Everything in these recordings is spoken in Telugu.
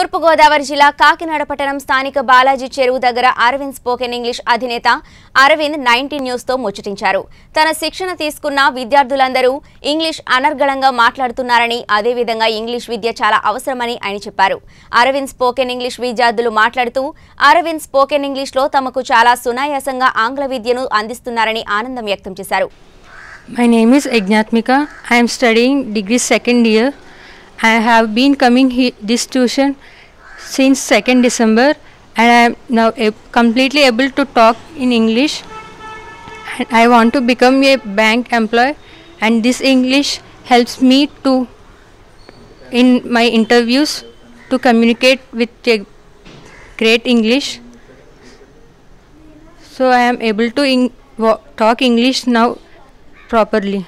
తూర్పుగోదావరి జిల్లా కాకినాడ పట్టణం స్థానిక బాలాజీ చెరువు దగ్గర అరవింద్ స్పోకెన్ ఇంగ్లీష్ అధినేత అరవింద్ నైన్టీన్ న్యూస్తో ముచ్చటించారు తన శిక్షణ తీసుకున్న విద్యార్థులందరూ ఇంగ్లీష్ అనర్గళంగా మాట్లాడుతున్నారని అదేవిధంగా ఇంగ్లీష్ విద్య చాలా అవసరమని ఆయన చెప్పారు అరవింద్ స్పోకెన్ ఇంగ్లీష్ విద్యార్థులు మాట్లాడుతూ అరవింద్ స్పోకెన్ ఇంగ్లీష్లో తమకు చాలా సునాయాసంగా ఆంగ్ల విద్యను అందిస్తున్నారని ఆనందం వ్యక్తం చేశారు My name is Agnatmika. I am studying degree second year. I have been coming he- this tuition since 2nd December and I am now ab- completely able to talk in English. And I want to become a bank employee and this English helps me to in my interviews to communicate with a great English. So I am able to eng- wa- talk English now properly.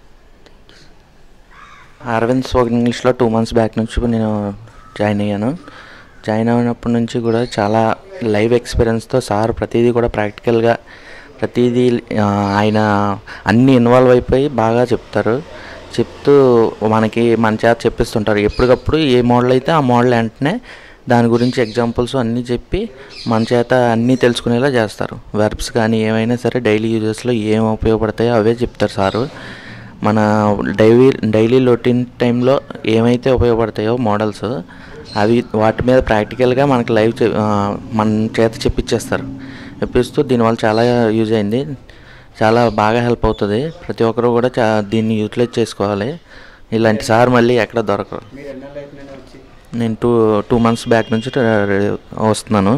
Aravind spoken ఇంగ్లీష్లో టూ మంత్స్ బ్యాక్ నుంచి నేను జాయిన్ అయ్యాను జాయిన్ అయినప్పటి నుంచి కూడా చాలా లైవ్ ఎక్స్పీరియన్స్తో సార్ ప్రతిదీ కూడా ప్రాక్టికల్గా ప్రతిదీ ఆ, ఆయన అన్నీ ఇన్వాల్వ్ అయిపోయి బాగా చెప్తారు చెప్తూ మనకి మన చేత చెప్పిస్తుంటారు ఎప్పటికప్పుడు ఏ మోడల్ అయితే ఆ మోడల్ వెంటనే దాని గురించి ఎగ్జాంపుల్స్ అన్నీ చెప్పి మన చేత అన్నీ తెలుసుకునేలా చేస్తారు వెర్బ్స్ కానీ ఏమైనా సరే డైలీ యూజెస్లో ఏం ఉపయోగపడతాయో అవే చెప్తారు సారు మన డైలీ డైలీ రొటీన్ టైంలో ఏమైతే ఉపయోగపడతాయో మోడల్స్ అవి వాటి మీద ప్రాక్టికల్గా మనకి లైవ్ చె- ఆ, మన చేత చెప్పించేస్తారు చెప్పిస్తూ దీనివల్ల చాలా యూజ్ అయింది చాలా బాగా హెల్ప్ అవుతుంది ప్రతి ఒక్కరు కూడా చా దీన్ని యూటిలైజ్ చేసుకోవాలి ఇలాంటి సార్ మళ్ళీ ఎక్కడ దొరకరు నేను టూ టూ మంత్స్ బ్యాక్ నుంచి ర- ర- వస్తున్నాను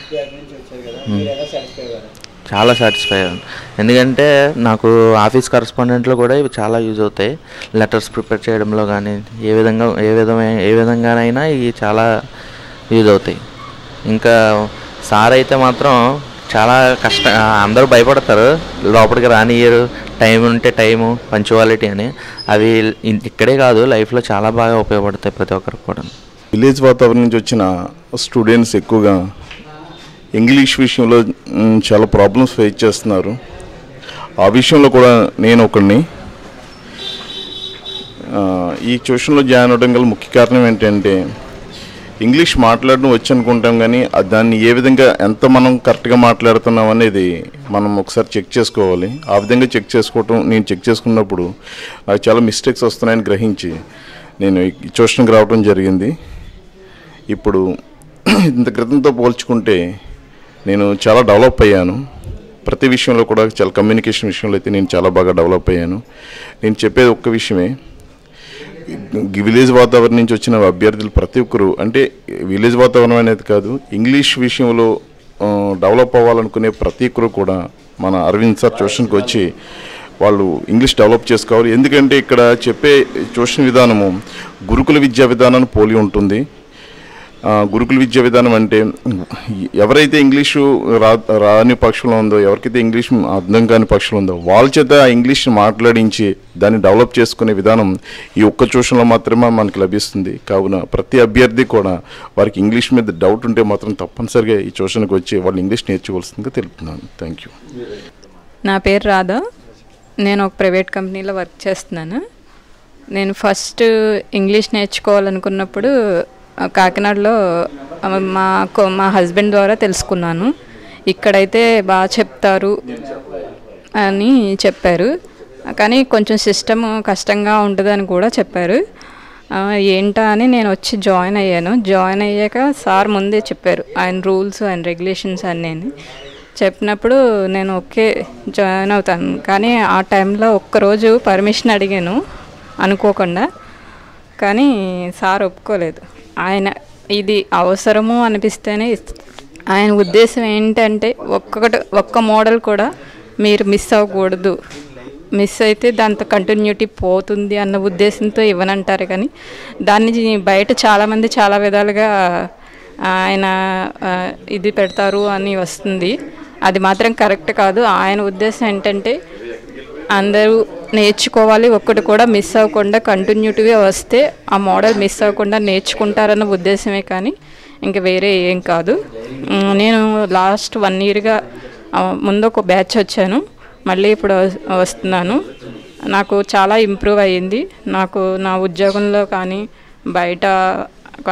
చాలా సాటిస్ఫై అయ్యాను ఎందుకంటే నాకు ఆఫీస్ కరస్పాండెంట్లో కూడా ఇవి చాలా యూజ్ అవుతాయి లెటర్స్ ప్రిపేర్ చేయడంలో కానీ ఏ విధంగా ఏ విధమైన ఏ విధంగానైనా ఇవి చాలా యూజ్ అవుతాయి ఇంకా సార్ అయితే మాత్రం చాలా కష్ట అందరూ భయపడతారు లోపలికి రానియరు టైం ఉంటే టైము పంచువాలిటీ అని అవి ఇ- ఇక్కడే కాదు లైఫ్లో చాలా బాగా ఉపయోగపడతాయి ప్రతి ఒక్కరికి కూడా విలేజ్ వాతావరణం నుంచి వచ్చిన స్టూడెంట్స్ ఎక్కువగా ఇంగ్లీష్ విషయంలో మ్, చాలా ప్రాబ్లమ్స్ ఫేస్ చేస్తున్నారు ఆ విషయంలో కూడా నేను ఒకడిని ఆ, ఈ ట్యూషన్లో జాయిన్ అవ్వడం గల ముఖ్య కారణం ఏంటంటే ఇంగ్లీష్ మాట్లాడడం వచ్చు అనుకుంటాం కానీ ఆ దాన్ని ఏ విధంగా ఎంత మనం కరెక్ట్గా మాట్లాడుతున్నాం అనేది మనం ఒకసారి చెక్ చేసుకోవాలి ఆ విధంగా చెక్ చేసుకోవటం నేను చెక్ చేసుకున్నప్పుడు నాకు చాలా మిస్టేక్స్ వస్తున్నాయని గ్రహించి నేను ఈ ట్యూషన్కి రావడం జరిగింది ఇప్పుడు ఇంత క్రితంతో పోల్చుకుంటే నేను చాలా డెవలప్ అయ్యాను ప్రతి విషయంలో కూడా చాలా కమ్యూనికేషన్ విషయంలో అయితే నేను చాలా బాగా డెవలప్ అయ్యాను నేను చెప్పేది ఒక్క విషయమే ఈ విలేజ్ వాతావరణం నుంచి వచ్చిన అభ్యర్థులు ప్రతి ఒక్కరు అంటే విలేజ్ వాతావరణం అనేది కాదు ఇంగ్లీష్ విషయంలో ఆ, డెవలప్ అవ్వాలనుకునే ప్రతి ఒక్కరు కూడా మన అరవింద్ సార్ ట్యూషన్కి వచ్చి వాళ్ళు ఇంగ్లీష్ డెవలప్ చేసుకోవాలి ఎందుకంటే ఇక్కడ చెప్పే ట్యూషన్ విధానము గురుకుల విద్యా విధానాన్ని పోలి ఉంటుంది ఆ, గురుకుల విద్యా విధానం అంటే ఎవరైతే ఇంగ్లీషు రా రాని పక్షంలో ఉందో ఎవరికైతే ఇంగ్లీష్ అర్థం కాని పక్షంలో ఉందో వాళ్ళ చేత ఆ ఇంగ్లీష్ మాట్లాడించి దాన్ని డెవలప్ చేసుకునే విధానం ఈ ఒక్క ట్యూషన్లో మాత్రమే మనకి లభిస్తుంది కావున ప్రతి అభ్యర్థి కూడా వారికి ఇంగ్లీష్ మీద డౌట్ ఉంటే మాత్రం తప్పనిసరిగా ఈ ట్యూషన్కి వచ్చి వాళ్ళు ఇంగ్లీష్ నేర్చుకోవాల్సిందిగా తెలుపుతున్నాను థ్యాంక్ యూ నా పేరు రాధా నేను ఒక ప్రైవేట్ కంపెనీలో వర్క్ చేస్తున్నాను నేను ఫస్ట్ ఇంగ్లీష్ నేర్చుకోవాలనుకున్నప్పుడు ఆ, కాకినాడలో ఆ, మా కో- మా హస్బెండ్ ద్వారా తెలుసుకున్నాను ఇక్కడైతే బాగా చెప్తారు అని చెప్పారు కానీ కొంచెం సిస్టమ్ కష్టంగా ఉంటుందని కూడా చెప్పారు ఆ, ఏంటా అని నేను వచ్చి జాయిన్ అయ్యాను జాయిన్ అయ్యాక సార్ ముందే చెప్పారు ఆయన రూల్స్ ఆయన రెగ్యులేషన్స్ అన్నీ చెప్పినప్పుడు నేను ఓకే జాయిన్ అవుతాను కానీ ఆ టైంలో ఒక్కరోజు పర్మిషన్ అడిగాను అనుకోకుండా కానీ సార్ ఒప్పుకోలేదు ఆయన ఇది అవసరము అనిపిస్తేనే ఇస్త- ఆయన ఉద్దేశం ఏంటంటే ఒక్కొక్కటి ఒక్క మోడల్ కూడా మీరు మిస్ అవ్వకూడదు మిస్ అయితే దాంతో కంటిన్యూటీ పోతుంది అన్న ఉద్దేశంతో ఇవ్వనంటారు కానీ దాన్ని బయట చాలామంది చాలా విధాలుగా ఆయన ఆ, ఇది పెడతారు అని వస్తుంది అది మాత్రం కరెక్ట్ కాదు ఆయన ఉద్దేశం ఏంటంటే అందరూ నేర్చుకోవాలి ఒక్కటి కూడా మిస్ అవ్వకుండా కంటిన్యూటీగా వస్తే ఆ మోడల్ మిస్ అవ్వకుండా నేర్చుకుంటారన్న ఉద్దేశమే కానీ ఇంకా వేరే ఏం కాదు మ్, నేను లాస్ట్ వన్ ఇయర్గా ముందు ఒక బ్యాచ్ వచ్చాను మళ్ళీ ఇప్పుడు వస్- వస్తున్నాను నాకు చాలా ఇంప్రూవ్ అయ్యింది నాకు నా ఉద్యోగంలో కానీ బయట కానీ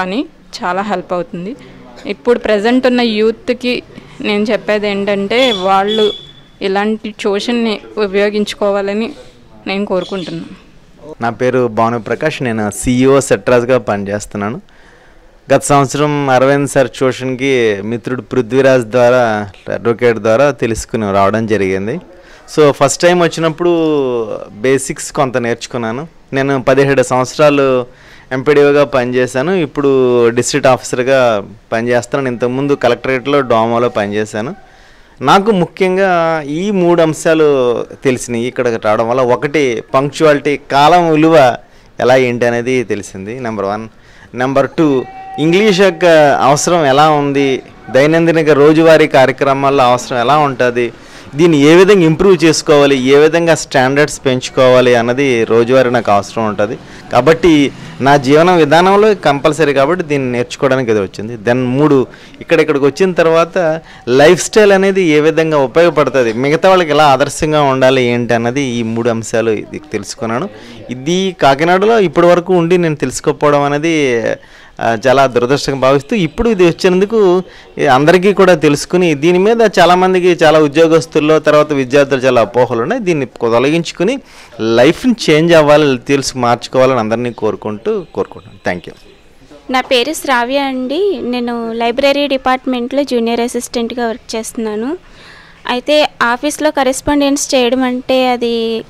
చాలా హెల్ప్ అవుతుంది ఇప్పుడు ప్రజెంట్ ఉన్న యూత్కి నేను చెప్పేది ఏంటంటే వాళ్ళు ఇలాంటి ట్యూషన్ని ఉపయోగించుకోవాలని నేను కోరుకుంటున్నాను నా పేరు భాను ప్రకాష్ నేను సిఇఓ సెట్రాజ్గా పనిచేస్తున్నాను గత సంవత్సరం అరవింద్ సార్ ట్యూషన్కి మిత్రుడు పృథ్వీరాజ్ ద్వారా అడ్వకేట్ ద్వారా తెలుసుకుని రావడం జరిగింది సో ఫస్ట్ టైం వచ్చినప్పుడు బేసిక్స్ కొంత నేర్చుకున్నాను నేను పదిహేడు సంవత్సరాలు ఎంపీడీఓగా పనిచేశాను ఇప్పుడు డిస్ట్రిక్ట్ ఆఫీసర్గా పనిచేస్తున్నాను ఇంతకుముందు కలెక్టరేట్లో డోమాలో పనిచేశాను నాకు ముఖ్యంగా ఈ మూడు అంశాలు తెలిసినాయి ఇక్కడికి రావడం వల్ల ఒకటి పంక్చువాలిటీ కాలం విలువ ఎలా ఏంటి అనేది తెలిసింది number one number two English యొక్క అవసరం ఎలా ఉంది దైనందిన రోజువారీ కార్యక్రమాల్లో అవసరం ఎలా ఉంటుంది దీన్ని ఏ విధంగా ఇంప్రూవ్ చేసుకోవాలి ఏ విధంగా స్టాండర్డ్స్ పెంచుకోవాలి అన్నది రోజువారీ నాకు అవసరం ఉంటుంది కాబట్టి నా జీవన విధానంలో కంపల్సరీ కాబట్టి దీన్ని నేర్చుకోవడానికి ఇది వచ్చింది దెన్ మూడు ఇక్కడ ఇక్కడికి వచ్చిన తర్వాత లైఫ్ స్టైల్ అనేది ఏ విధంగా ఉపయోగపడుతుంది మిగతా వాళ్ళకి ఎలా ఆదర్శంగా ఉండాలి ఏంటి అన్నది ఈ మూడు అంశాలు ఇది తెలుసుకున్నాను ఇది కాకినాడలో ఇప్పటి వరకు ఉండి నేను తెలుసుకోకపోవడం అనేది ఆ, చాలా దురదృష్టంగా భావిస్తూ ఇప్పుడు ఇది వచ్చినందుకు ఈ అందరికీ కూడా తెలుసుకుని దీని మీద చాలామందికి చాలా ఉద్యోగస్తుల్లో తర్వాత విద్యార్థులు చాలా అపోహలు ఉన్నాయి దీన్ని తొలగించుకుని లైఫ్ని చేంజ్ అవ్వాలి తెలుసు మార్చుకోవాలని అందరినీ కోరుకుంటూ కోరుకుంటున్నాను థ్యాంక్ యూ నా పేరు శ్రావ్య అండి నేను లైబ్రరీ డిపార్ట్మెంట్లో జూనియర్ అసిస్టెంట్గా వర్క్ చేస్తున్నాను అయితే ఆఫీస్లో కరెస్పాండెన్స్ చేయడం అంటే అది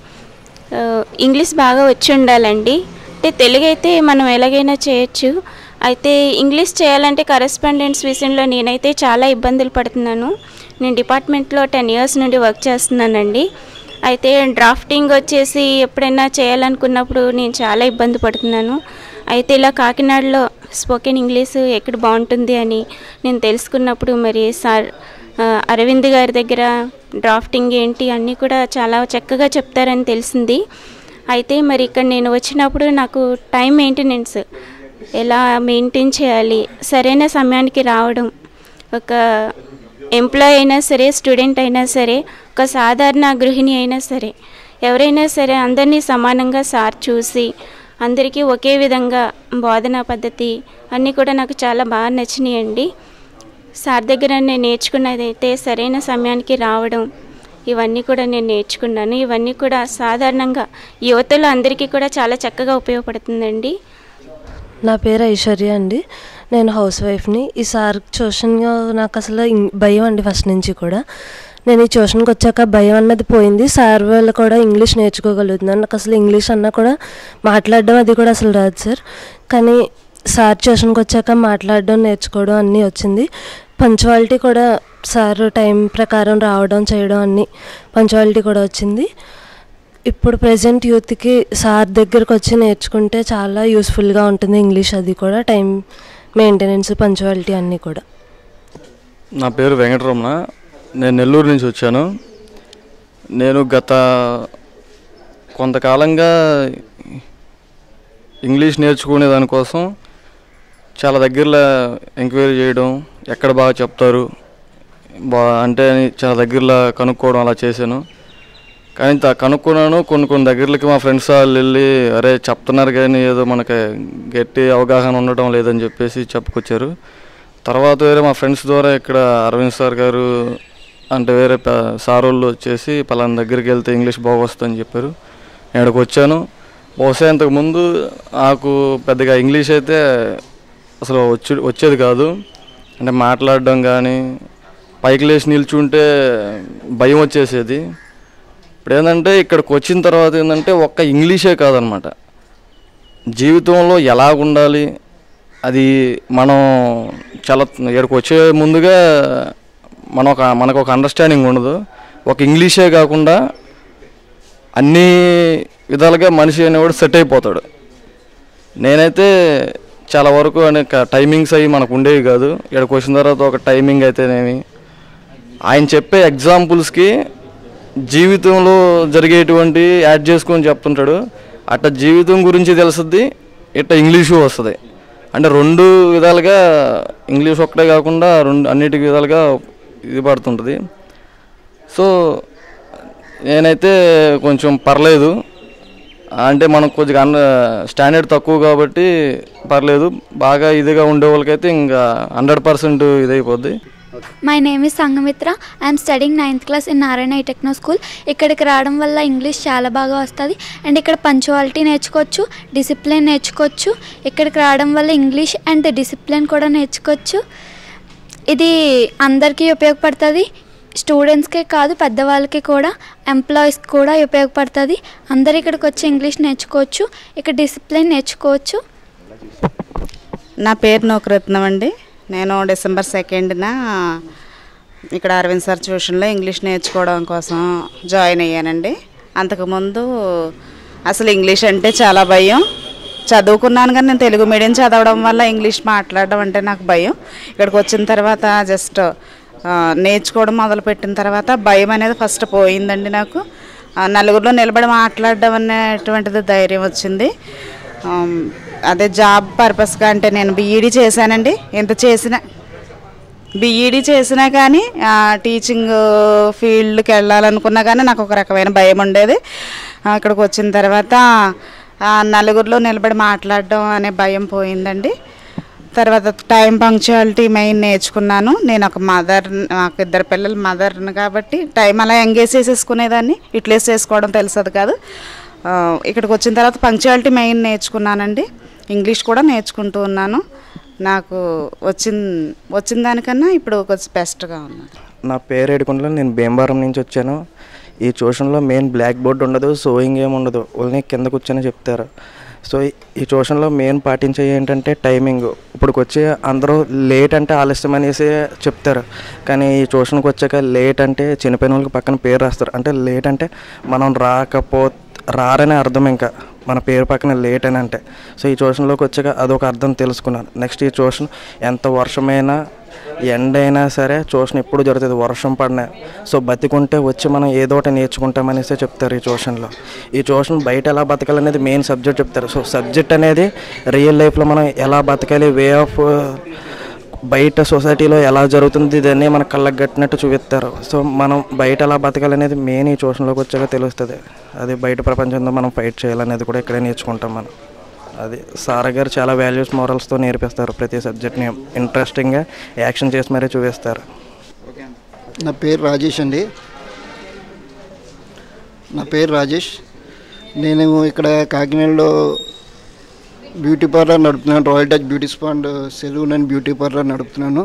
ఆ, ఇంగ్లీష్ బాగా వచ్చి ఉండాలండి అంటే తెలుగు అయితే మనం ఎలాగైనా చేయొచ్చు అయితే ఇంగ్లీష్ చేయాలంటే కరెస్పాండెన్స్ విషయంలో నేనైతే చాలా ఇబ్బందులు పడుతున్నాను నేను డిపార్ట్మెంట్లో టెన్ ఇయర్స్ నుండి వర్క్ చేస్తున్నానండి అయితే డ్రాఫ్టింగ్ వచ్చేసి ఎప్పుడైనా చేయాలనుకున్నప్పుడు నేను చాలా ఇబ్బంది పడుతున్నాను అయితే ఇలా కాకినాడలో స్పోకెన్ ఇంగ్లీష్ ఎక్కడ బాగుంటుంది అని నేను తెలుసుకున్నప్పుడు మరి సార్ ఆ, అరవింద్ గారి దగ్గర డ్రాఫ్టింగ్ ఏంటి అన్నీ కూడా చాలా చక్కగా చెప్తారని తెలిసింది అయితే మరి ఇక్కడ నేను వచ్చినప్పుడు నాకు టైం మెయింటెనెన్స్ ఎలా మెయింటైన్ చేయాలి సరైన సమయానికి రావడం ఒక ఎంప్లాయ్ అయినా సరే స్టూడెంట్ అయినా సరే ఒక సాధారణ గృహిణి అయినా సరే ఎవరైనా సరే అందరినీ సమానంగా సార్ చూసి అందరికీ ఒకే విధంగా బోధనా పద్ధతి అన్నీ కూడా నాకు చాలా బాగా నచ్చినాయండి సార్ దగ్గర నేను నేర్చుకున్నదైతే సరైన సమయానికి రావడం ఇవన్నీ కూడా నేను నేర్చుకున్నాను ఇవన్నీ కూడా సాధారణంగా యువతలో అందరికీ కూడా చాలా చక్కగా ఉపయోగపడుతుందండి నా పేరు ఐశ్వర్య అండి నేను హౌస్ వైఫ్ని ఈ సార్ ట్యూషన్గా నాకు అసలు ఇం- భయం అండి ఫస్ట్ నుంచి కూడా నేను ఈ ట్యూషన్కి వచ్చాక భయం అన్నది పోయింది సార్ వాళ్ళు కూడా ఇంగ్లీష్ నేర్చుకోగలుగుతున్నాను నాకు అసలు ఇంగ్లీష్ అన్నా కూడా మాట్లాడడం అది కూడా అసలు రాదు సార్ కానీ సార్ ట్యూషన్కి వచ్చాక మాట్లాడడం నేర్చుకోవడం అన్నీ వచ్చింది పంచువాలిటీ కూడా సార్ టైం ప్రకారం రావడం చేయడం అన్నీ పంచువాలిటీ కూడా వచ్చింది ఇప్పుడు ప్రజెంట్ యూత్కి సార్ దగ్గరకు వచ్చి నేర్చుకుంటే చాలా యూస్ఫుల్గా ఉంటుంది ఇంగ్లీష్ అది కూడా టైం మెయింటెనెన్స్ పంచువాలిటీ అన్నీ కూడా నా పేరు వెంకటరమణ నేను నెల్లూరు నుంచి వచ్చాను నేను గత కొంతకాలంగా ఇంగ్లీష్ నేర్చుకునే దానికోసం చాలా దగ్గరలో ఎంక్వైరీ చేయడం ఎక్కడ బాగా చెప్తారు బా అంటే అని చాలా దగ్గరలో కనుక్కోవడం అలా చేశాను కానీ త- కనుక్కున్నాను కొన్ని కొన్ని దగ్గరలకి మా ఫ్రెండ్స్ వాళ్ళు వెళ్ళి అరే చెప్తున్నారు కానీ ఏదో మనకి గట్టి అవగాహన ఉండటం లేదని చెప్పేసి చెప్పుకొచ్చారు తర్వాత వేరే మా ఫ్రెండ్స్ ద్వారా ఇక్కడ అరవింద్ సార్ గారు అంటే వేరే ప- సార్ వాళ్ళు వచ్చేసి పలానా దగ్గరికి వెళ్తే ఇంగ్లీష్ బాగా వస్తుందని చెప్పారు నేను ఇక్కడికి వచ్చాను బహుశా ఇంతకుముందు నాకు పెద్దగా ఇంగ్లీష్ అయితే అసలు వచ్చి వచ్చేది కాదు అంటే మాట్లాడడం కానీ పైకి లేచి నిల్చుంటే భయం వచ్చేసేది ఇప్పుడు ఏంటంటే ఇక్కడికి వచ్చిన తర్వాత ఏంటంటే ఒక్క ఇంగ్లీషే కాదనమాట జీవితంలో ఎలా ఉండాలి అది మనం చాలా ఇక్కడికి వచ్చే ముందుగా మనం ఒక మనకు ఒక అండర్స్టాండింగ్ ఉండదు ఒక ఇంగ్లీషే కాకుండా అన్ని విధాలుగా మనిషి అనేవాడు సెట్ అయిపోతాడు నేనైతే చాలా వరకు అనేక టైమింగ్స్ అవి మనకు ఉండేవి కాదు ఇక్కడికి వచ్చిన తర్వాత ఒక టైమింగ్ అయితేనేమి ఆయన చెప్పే ఎగ్జాంపుల్స్కి జీవితంలో జరిగేటువంటి యాడ్ చేసుకొని చెప్తుంటాడు అట్లా జీవితం గురించి తెలుస్తుంది ఇట్లా ఇంగ్లీషు వస్తుంది అంటే రెండు విధాలుగా ఇంగ్లీష్ ఒక్కటే కాకుండా రెండు అన్నిటి విధాలుగా ఇది పడుతుంటుంది సో నేనైతే కొంచెం పర్లేదు అంటే మనం కొద్దిగా అన్న స్టాండర్డ్ తక్కువ కాబట్టి పర్లేదు బాగా ఇదిగా ఉండే వాళ్ళకైతే ఇంకా హండ్రెడ్ పర్సెంట్ ఇదైపోద్ది my name is Sanghamitra I'm studying ninth class in Narayana e techno school ఇక్కడికి రావడం వల్ల ఇంగ్లీష్ చాలా బాగా వస్తుంది అండ్ ఇక్కడ పంచువాలిటీ నేర్చుకోవచ్చు డిసిప్లిన్ నేర్చుకోవచ్చు ఇక్కడికి రావడం వల్ల ఇంగ్లీష్ అండ్ డిసిప్లిన్ కూడా నేర్చుకోవచ్చు ఇది అందరికీ ఉపయోగపడుతుంది స్టూడెంట్స్కే కాదు పెద్దవాళ్ళకి కూడా ఎంప్లాయీస్కి కూడా ఉపయోగపడుతుంది అందరు ఇక్కడికి వచ్చి ఇంగ్లీష్ నేర్చుకోవచ్చు ఇక్కడ డిసిప్లిన్ నేర్చుకోవచ్చు నా పేరు నోకరత్నం అండి నేను డిసెంబర్ సెకండ్న ఇక్కడ అరవింద్ సార్ ట్యూషన్లో ఇంగ్లీష్ నేర్చుకోవడం కోసం జాయిన్ అయ్యానండి అంతకుముందు అసలు ఇంగ్లీష్ అంటే చాలా భయం చదువుకున్నాను కానీ నేను తెలుగు మీడియం చదవడం వల్ల ఇంగ్లీష్ మాట్లాడడం అంటే నాకు భయం ఇక్కడికి వచ్చిన తర్వాత జస్ట్ ఆ, నేర్చుకోవడం మొదలుపెట్టిన తర్వాత భయం అనేది ఫస్ట్ పోయిందండి నాకు ఆ, నలుగురిలో నిలబడి మాట్లాడడం అనేటువంటిది ధైర్యం వచ్చింది ఆమ్, అదే జాబ్ పర్పస్గా అంటే నేను బీఈడీ చేశానండి ఎంత చేసినా బీఈడీ చేసినా కానీ ఆ, టీచింగ్ ఫీల్డ్కి వెళ్ళాలనుకున్నా కానీ నాకు ఒక రకమైన భయం ఉండేది ఆ, ఇక్కడికి వచ్చిన తర్వాత ఆ, నలుగురిలో నిలబడి మాట్లాడడం అనే భయం పోయిందండి తర్వాత టైం పంక్చువాలిటీ మెయిన్ నేర్చుకున్నాను నేను ఒక మదర్ నాకు ఇద్దరు పిల్లలు మదర్ని కాబట్టి టైం అలా ఎంగేజ్ చేసేసుకునేదాన్ని యూటిలైజ్ చేసుకోవడం తెలుసది కాదు ఆ, ఇక్కడికి వచ్చిన తర్వాత పంక్చువాలిటీ మెయిన్ నేర్చుకున్నానండి ఇంగ్లీష్ కూడా నేర్చుకుంటూ ఉన్నాను నాకు వచ్చిన వచ్చిన దానికన్నా ఇప్పుడు కొంచెం బెస్ట్గా ఉన్నది నా పేరు ఏడుకుంటలో నేను భీమవరం నుంచి వచ్చాను ఈ ట్యూషన్లో మెయిన్ బ్లాక్ బోర్డ్ ఉండదు సోయింగ్ ఏమి ఉండదు ఓన్లీ కింద కూర్చొని చెప్తారు సో ఈ- ఈ ట్యూషన్లో మెయిన్ పాటించే ఏంటంటే టైమింగ్ ఇప్పుడుకి వచ్చి అందరూ లేట్ అంటే ఆలస్యం అనేసి చెప్తారు కానీ ఈ ట్యూషన్కి వచ్చాక లేట్ అంటే చనిపోయిన వాళ్ళకి పక్కన పేరు రాస్తారు అంటే లేట్ అంటే మనం రాకపో రారనే అర్థం ఇంకా మన పేరు పక్కన లేట్ అని అంటే సో ఈ ట్యూషన్లోకి వచ్చాక అదొక అర్థం తెలుసుకున్నాను నెక్స్ట్ ఈ ట్యూషన్ ఎంత వర్షమైనా ఎండ అయినా సరే ట్యూషన్ ఎప్పుడు జరుగుతుంది వర్షం పడినా సో బతికుంటే వచ్చి మనం ఏదో ఒకటి నేర్చుకుంటామనేసి చెప్తారు ఈ ట్యూషన్లో ఈ ట్యూషన్ బయట ఎలా బతకాలనేది మెయిన్ సబ్జెక్ట్ చెప్తారు సో సబ్జెక్ట్ అనేది రియల్ లైఫ్లో మనం ఎలా బతకాలి వే ఆఫ్ బయట సొసైటీలో ఎలా జరుగుతుంది ఇదన్నీ మన కళ్ళకు కట్టినట్టు చూపిస్తారు సో మనం బయట ఎలా బతకాలనేది మెయిన్ ఈ ట్యూషన్లోకి వచ్చాక తెలుస్తుంది అది బయట ప్రపంచంతో మనం ఫైట్ చేయాలనేది కూడా ఇక్కడే నేర్చుకుంటాం మనం అది సార్ గారు చాలా వాల్యూస్ మోరల్స్తో నేర్పిస్తారు ప్రతి సబ్జెక్ట్ని ఇంట్రెస్టింగ్గా యాక్షన్ చేసి మరీ చూపిస్తారు నా పేరు రాజేష్ అండి నా పేరు రాజేష్ నేను ఇక్కడ కాకినాడలో బ్యూటీ పార్లర్ నడుపుతున్నాను royal touch beauty spa and salon and beauty parlour నడుపుతున్నాను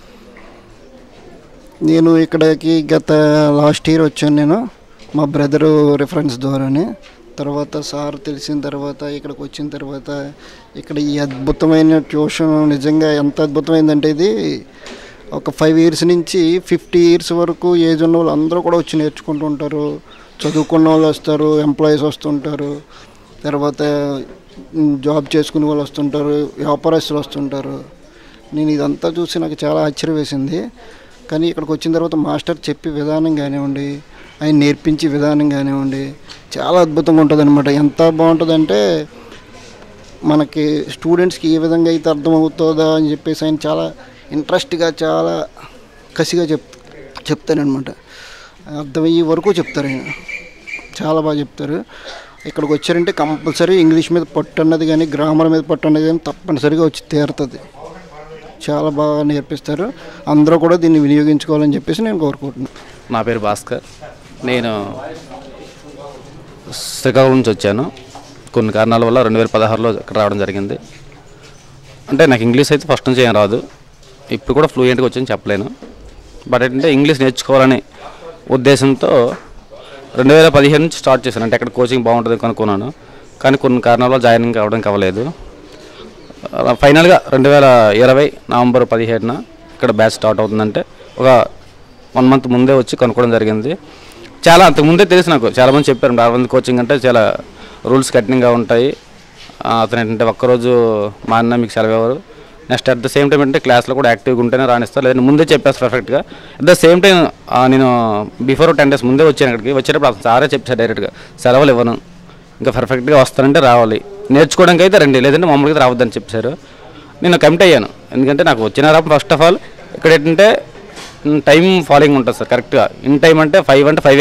నేను ఇక్కడికి గత లాస్ట్ ఇయర్ వచ్చాను నేను మా బ్రదరు రిఫరెన్స్ ద్వారానే తర్వాత సార్ తెలిసిన తర్వాత ఇక్కడికి వచ్చిన తర్వాత ఇక్కడ ఈ అద్భుతమైన ట్యూషన్ నిజంగా ఎంత అద్భుతమైందంటే ఇది ఒక ఫైవ్ ఇయర్స్ నుంచి ఫిఫ్టీ ఇయర్స్ వరకు ఏజ్ ఉన్న వాళ్ళు అందరూ కూడా వచ్చి నేర్చుకుంటూ ఉంటారు చదువుకున్న వాళ్ళు వస్తారు ఎంప్లాయీస్ వస్తుంటారు తర్వాత ఉమ్, జాబ్ చేసుకునే వాళ్ళు వస్తుంటారు వ్యాపారస్తులు వస్తుంటారు నేను ఇదంతా చూసి నాకు చాలా ఆశ్చర్యం వేసింది కానీ ఇక్కడికి వచ్చిన తర్వాత మాస్టర్ చెప్పే విధానం కానివ్వండి ఆయన నేర్పించే విధానం కానివ్వండి చాలా అద్భుతంగా ఉంటుంది అనమాట ఎంత బాగుంటుందంటే మనకి స్టూడెంట్స్కి ఏ విధంగా అయితే అర్థమవుతుందా అని చెప్పేసి ఆయన చాలా ఇంట్రెస్ట్గా చాలా కసిగా చెప్ చెప్తారనమాట అర్థమయ్యే వరకు చెప్తారు ఆయన చాలా బాగా చెప్తారు ఇక్కడికి వచ్చారంటే కంపల్సరీ ఇంగ్లీష్ మీద పట్టు అన్నది కానీ గ్రామర్ మీద పట్టు అన్నది కానీ తప్పనిసరిగా వచ్చి తీరుతుంది చాలా బాగా నేర్పిస్తారు అందరూ కూడా దీన్ని వినియోగించుకోవాలని చెప్పేసి నేను కోరుకుంటున్నాను నా పేరు భాస్కర్ నేను శ్రీకాకుళం నుంచి వచ్చాను కొన్ని కారణాల వల్ల రెండు వేల పదహారులో ఇక్కడ రావడం జరిగింది అంటే నాకు ఇంగ్లీష్ అయితే ఫస్ట్ నుంచి ఏం రాదు ఇప్పుడు కూడా ఫ్లూయెంట్గా వచ్చని చెప్పలేను బట్ ఏంటంటే ఇంగ్లీష్ నేర్చుకోవాలనే ఉద్దేశంతో రెండు వేల పదిహేను నుంచి స్టార్ట్ చేశాను అంటే అక్కడ కోచింగ్ బాగుంటుంది కనుక్కున్నాను కానీ కొన్ని కారణాల వల్ల జాయినింగ్ అవ్వడం అవ్వలేదు అలా ఫైనల్గా రెండు వేల ఇరవై నవంబర్ పదిహేడున ఇక్కడ బ్యాచ్ స్టార్ట్ అవుతుందంటే ఒక వన్ మంత్ ముందే వచ్చి కనుక్కోవడం జరిగింది చాలా అంతకు ముందే తెలుసు నాకు చాలామంది చెప్పారు రావంత్ కోచింగ్ అంటే చాలా రూల్స్ కఠినంగా ఉంటాయి ఆ, అతను ఏంటంటే ఒక్కరోజు మా అన్న మీకు సెలవు ఎవరు next at the same time అంటే క్లాస్లో కూడా యాక్టివ్గా ఉంటేనే రాణిస్తారు లేదంటే ముందే చెప్పేస్తారు పర్ఫెక్ట్గా అట్ ద సేమ్ టైం నేను బిఫోర్ టెన్ డేస్ ముందే వచ్చాను ఇక్కడికి వచ్చేటప్పుడు అతను సారే చెప్పారు డైరెక్ట్గా సెలవులు ఇవ్వను ఇంకా పర్ఫెక్ట్గా వస్తానంటే రావాలి నేర్చుకోవడానికి అయితే రండి లేదంటే మామూలుగా అయితే రావద్దని చెప్పారు నేను కమిట్ అయ్యాను ఎందుకంటే నాకు వచ్చిన రాపు ఫస్ట్ ఆఫ్ ఆల్ ఇక్కడ ఏంటంటే టైం ఫాలోయింగ్ ఉంటుంది సార్ కరెక్ట్గా ఇన్ టైం అంటే ఫైవ్ అంటే ఫైవే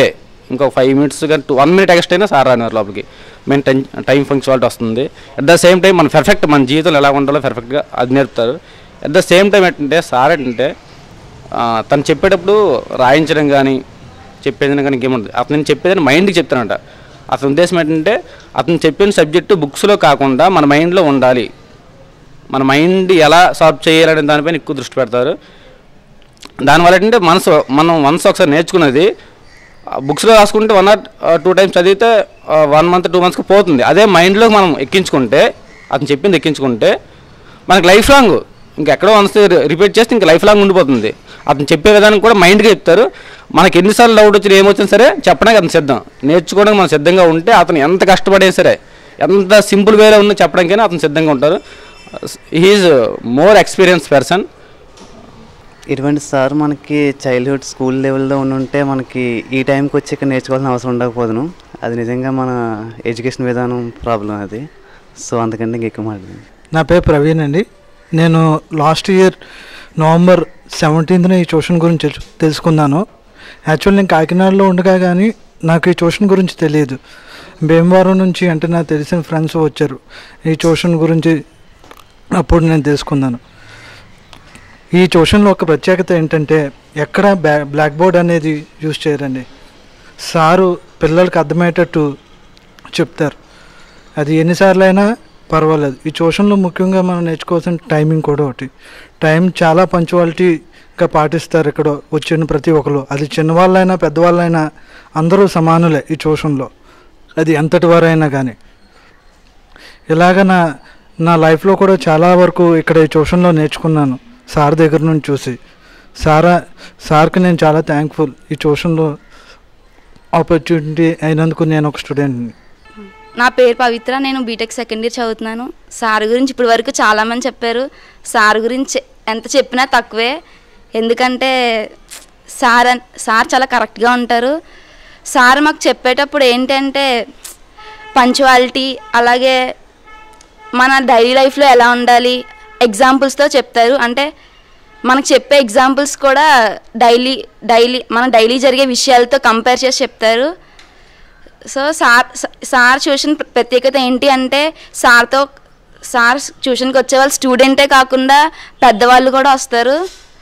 ఇంకో ఫైవ్ మినిట్స్ కానీ టూ వన్ మినిట్ ఎక్స్ట్రా అయినా సార్ రానివారు లోపలికి మెయిన్ టైం టైం ఫంక్చువాలిటీ వస్తుంది అట్ ద సేమ్ టైం మన పర్ఫెక్ట్ మన జీవితంలో ఎలా ఉండాలో పర్ఫెక్ట్గా అది నేర్పుతారు అట్ ద సేమ్ టైం ఏంటంటే సార్ ఏంటంటే ఆ, తను చెప్పేటప్పుడు రాయించడం కానీ చెప్పేది కానీ ఇంకేముండదు అతను చెప్పేదని మైండ్కి చెప్తానంట అతని ఉద్దేశం ఏంటంటే అతను చెప్పిన సబ్జెక్టు బుక్స్లో కాకుండా మన మైండ్లో ఉండాలి మన మైండ్ ఎలా సాల్వ్ చేయాలనే దానిపైన ఎక్కువ దృష్టి పెడతారు దానివల్ల ఏంటంటే మనసు మనం వన్స్ ఒకసారి నేర్చుకున్నది బుక్స్లో రాసుకుంటే వన్ ఆర్ టూ టైమ్స్ చదివితే వన్ మంత్ టూ మంత్స్కి పోతుంది అదే మైండ్లో మనం ఎక్కించుకుంటే అతను చెప్పింది ఎక్కించుకుంటే మనకి లైఫ్ లాంగ్ ఇంకెక్కడో వన్స్ రిపీట్ చేస్తే ఇంకా లైఫ్ లాంగ్ ఉండిపోతుంది అతను చెప్పే విధానం కూడా మైండ్గా చెప్తారు మనకి ఎన్నిసార్లు డౌట్ వచ్చినా ఏమొచ్చినా సరే చెప్పడానికి అతను సిద్ధం నేర్చుకోవడానికి మనం సిద్ధంగా ఉంటే అతను ఎంత కష్టపడే సరే ఎంత సింపుల్ వేలో ఉన్నా చెప్పడానికైనా అతను సిద్ధంగా ఉంటారు హీఈస్ మోర్ ఎక్స్పీరియన్స్ పర్సన్ ఇటువంటి సార్ మనకి చైల్డ్హుడ్ స్కూల్ లెవెల్లో ఉంటే మనకి ఈ టైంకి వచ్చి ఇక్కడ నేర్చుకోవాల్సిన అవసరం ఉండకపోదును అది నిజంగా మన ఎడ్యుకేషన్ విధానం ప్రాబ్లం అది సో అందుకంటే ఇంక ఎక్కువ మాట్లాడింది నా పేరు ప్రవీణ్ అండి నేను లాస్ట్ ఇయర్ నవంబర్ సెవెంటీన్త్న ఈ ట్యూషన్ గురించి తెలు- తెలుసుకున్నాను యాక్చువల్ నేను కాకినాడలో ఉండగా కానీ నాకు ఈ ట్యూషన్ గురించి తెలియదు భీమవరం నుంచి అంటే నాకు తెలిసిన ఫ్రెండ్స్ వచ్చారు ఈ ట్యూషన్ గురించి అప్పుడు నేను తెలుసుకున్నాను ఈ ట్యూషన్లో ఒక ప్రత్యేకత ఏంటంటే ఎక్కడ బ్లా బ్లాక్ బోర్డ్ అనేది యూజ్ చేయరండి సారు పిల్లలకి అర్థమయ్యేటట్టు చెప్తారు అది ఎన్నిసార్లు అయినా పర్వాలేదు ఈ ట్యూషన్లో ముఖ్యంగా మనం నేర్చుకోవాల్సిన టైమింగ్ కూడా ఒకటి టైం చాలా పంచువాలిటీగా పాటిస్తారు ఇక్కడ వచ్చిన ప్రతి ఒక్కరు అది చిన్నవాళ్ళైనా పెద్దవాళ్ళైనా అందరూ సమానులే ఈ ట్యూషన్లో అది ఎంతటి వారైనా కానీ ఇలాగ నా నా లైఫ్లో కూడా చాలా వరకు ఇక్కడ ఈ ట్యూషన్లో నేర్చుకున్నాను సార్ దగ్గర నుంచి చూసి సారా సార్కి నేను చాలా థ్యాంక్ఫుల్ ఈ ట్యూషన్లో ఆపర్చునిటీ అయినందుకు నేను ఒక స్టూడెంట్ని నా పేరు పవిత్ర నేను బీటెక్ సెకండ్ ఇయర్ చదువుతున్నాను సార్ గురించి ఇప్పటి వరకు చాలామంది చెప్పారు సార్ గురించి ఎంత చెప్పినా తక్కువే ఎందుకంటే సార్ అన్- సార్ చాలా కరెక్ట్గా ఉంటారు సార్ మాకు చెప్పేటప్పుడు ఏంటంటే పంచువాలిటీ అలాగే మన డైలీ లైఫ్లో ఎలా ఉండాలి ఎగ్జాంపుల్స్తో చెప్తారు అంటే మనకు చెప్పే ఎగ్జాంపుల్స్ కూడా డైలీ డైలీ మన డైలీ జరిగే విషయాలతో కంపేర్ చేసి చెప్తారు సో సార్ సార్ ట్యూషన్ ప్ర- ప్రత్యేకత ఏంటి అంటే సార్తో సార్ ట్యూషన్కి వచ్చే వాళ్ళు స్టూడెంటే కాకుండా పెద్దవాళ్ళు కూడా వస్తారు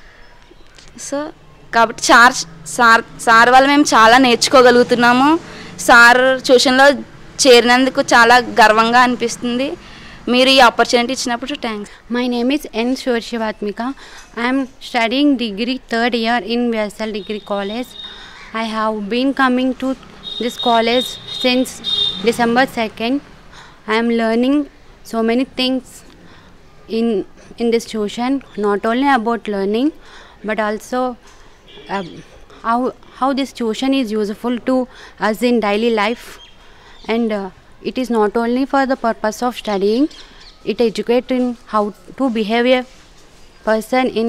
సో కాబట్టి సార్ సార్ సార్ వల్ల మేము చాలా నేర్చుకోగలుగుతున్నాము సార్ ట్యూషన్లో చేరినందుకు చాలా గర్వంగా అనిపిస్తుంది మీరు ఈ ఆపర్చునిటీ ఇచ్చినప్పుడు thanks My name is N. Shivatmika. I am studying degree third year in VSL Degree College. I have been coming to this college since December 2nd. I am learning so many things in in this tuition, not only about learning, but also um, how how this tuition is useful to us in daily life and uh, it is not only for the purpose of studying it educates in how to behave a person in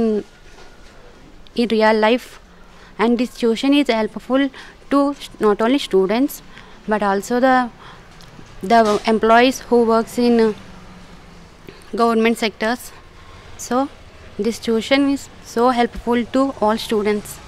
in real life and this tuition is helpful to st- not only students but also the the employees who works in uh, government sectors so this tuition is so helpful to all students